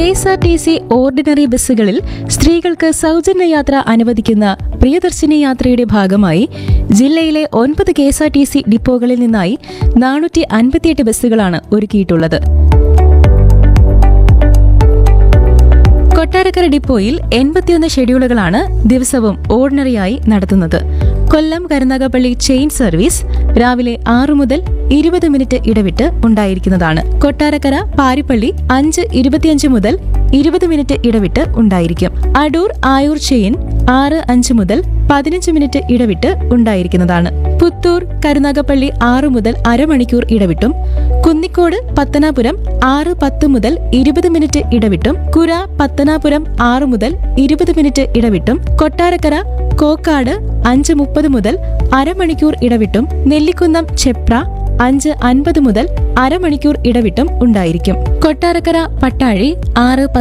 S R T C ordinary ബസ്സുകളിൽ സ്ത്രീകൾക്ക് സൗജന്യ യാത്ര അനുവദിക്കുന്ന പ്രിയദർശിനി യാത്രയുടെ ഭാഗമായി ജില്ലയിലെ ഒൻപത് K S R T C ഡിപ്പോകളിൽ നിന്നായി നാനൂറ്റി അൻപത്തിയെട്ട് ബസ്സുകളാണ് ഒരുക്കിയിട്ടുള്ളത് കൊട്ടാരക്കര ഡിപ്പോയിൽ എൺപത്തിയൊന്ന് ഷെഡ്യൂളുകളാണ് ദിവസവും ഓർഡിനറിയായി നടത്തുന്നത് കൊല്ലം കരുനാഗപ്പള്ളി ചെയിൻ സർവീസ് രാവിലെ ആറു മുതൽ ഇരുപത് മിനിറ്റ് ഇടവിട്ട് ഉണ്ടായിരിക്കുന്നതാണ് കൊട്ടാരക്കര പാരിപ്പള്ളി അഞ്ച് ഇരുപത്തിയഞ്ച് മുതൽ ഇരുപത് മിനിറ്റ് ഇടവിട്ട് ഉണ്ടായിരിക്കും അടൂർ ആയൂർ ചെയിൻ ആറ് അഞ്ച് മുതൽ പതിനഞ്ച് മിനിറ്റ് ഇടവിട്ട് ഉണ്ടായിരിക്കുന്നതാണ് പുത്തൂർ കരുനാഗപ്പള്ളി ആറ് മുതൽ അരമണിക്കൂർ ഇടവിട്ടും കുന്നിക്കോട് പത്തനാപുരം ആറ് പത്ത് മുതൽ ഇരുപത് മിനിറ്റ് ഇടവിട്ടും കുര പത്തനാപുരം ആറ് മുതൽ ഇരുപത് മിനിറ്റ് ഇടവിട്ടും കൊട്ടാരക്കര കോക്കാട് അഞ്ച് മുപ്പത് മുതൽ അരമണിക്കൂർ ഇടവിട്ടും നെല്ലിക്കുന്നം ചെപ്ര അഞ്ച് അൻപത് മുതൽ അരമണിക്കൂർ ഇടവിട്ടും ഉണ്ടായിരിക്കും കൊട്ടാരക്കര പട്ടാഴി ആറ്